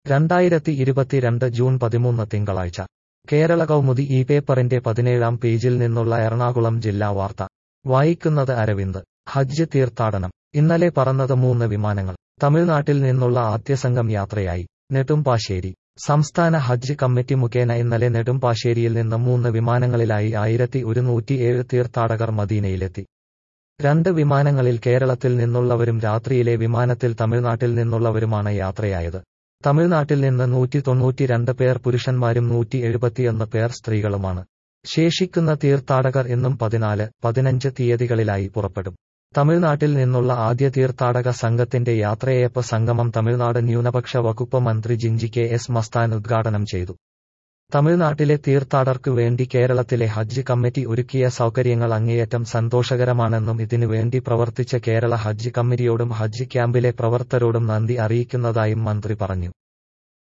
രണ്ടായിരത്തി ഇരുപത്തിരണ്ട് ജൂൺ പതിമൂന്ന് തിങ്കളാഴ്ച കേരള കൗമുദി ഈ പേപ്പറിന്റെ പതിനേഴാം പേജിൽ നിന്നുള്ള എറണാകുളം ജില്ലാ വാർത്ത വായിക്കുന്നത് അരവിന്ദ് ഹജ്ജ് തീർത്ഥാടനം ഇന്നലെ പറന്നത് മൂന്ന് വിമാനങ്ങൾ തമിഴ്നാട്ടിൽ നിന്നുള്ള ആദ്യ സംഘം യാത്രയായി നെടുമ്പാശ്ശേരി സംസ്ഥാന ഹജ്ജ് കമ്മിറ്റി മുഖേന ഇന്നലെ നെടുമ്പാശ്ശേരിയിൽ നിന്ന് മൂന്ന് വിമാനങ്ങളിലായി ആയിരത്തി ഒരുന്നൂറ്റിയേഴ് തീർത്ഥാടകർ മദീനയിലെത്തി രണ്ട് വിമാനങ്ങളിൽ കേരളത്തിൽ നിന്നുള്ളവരും രാത്രിയിലെ വിമാനത്തിൽ തമിഴ്നാട്ടിൽ നിന്നുള്ളവരുമാണ് യാത്രയായത് തമിഴ്നാട്ടിൽ നിന്ന് നൂറ്റി തൊണ്ണൂറ്റിരണ്ട് പേർ പുരുഷന്മാരും നൂറ്റി എഴുപത്തിയൊന്ന് പേർ സ്ത്രീകളുമാണ് ശേഷിക്കുന്ന തീർത്ഥാടകർ ഇന്നും പതിനാല് പതിനഞ്ച് തീയതികളിലായി പുറപ്പെടും തമിഴ്നാട്ടിൽ നിന്നുള്ള ആദ്യ തീർത്ഥാടക സംഘത്തിന്റെ യാത്രയയപ്പ് സംഗമം തമിഴ്നാട് ന്യൂനപക്ഷ വകുപ്പ് മന്ത്രി ജിഞ്ചി കെ എസ് മസ്താൻ ഉദ്ഘാടനം ചെയ്തു തമിഴ്നാട്ടിലെ തീർത്ഥാടകർക്കു വേണ്ടി കേരളത്തിലെ ഹജ്ജ് കമ്മിറ്റി ഒരുക്കിയ സൗകര്യങ്ങൾ അങ്ങേയറ്റം സന്തോഷകരമാണെന്നും ഇതിനുവേണ്ടി പ്രവർത്തിച്ച കേരള ഹജ്ജ് കമ്മിറ്റിയോടും ഹജ്ജ് ക്യാമ്പിലെ പ്രവർത്തരോടും നന്ദി അറിയിക്കുന്നതായും മന്ത്രി പറഞ്ഞു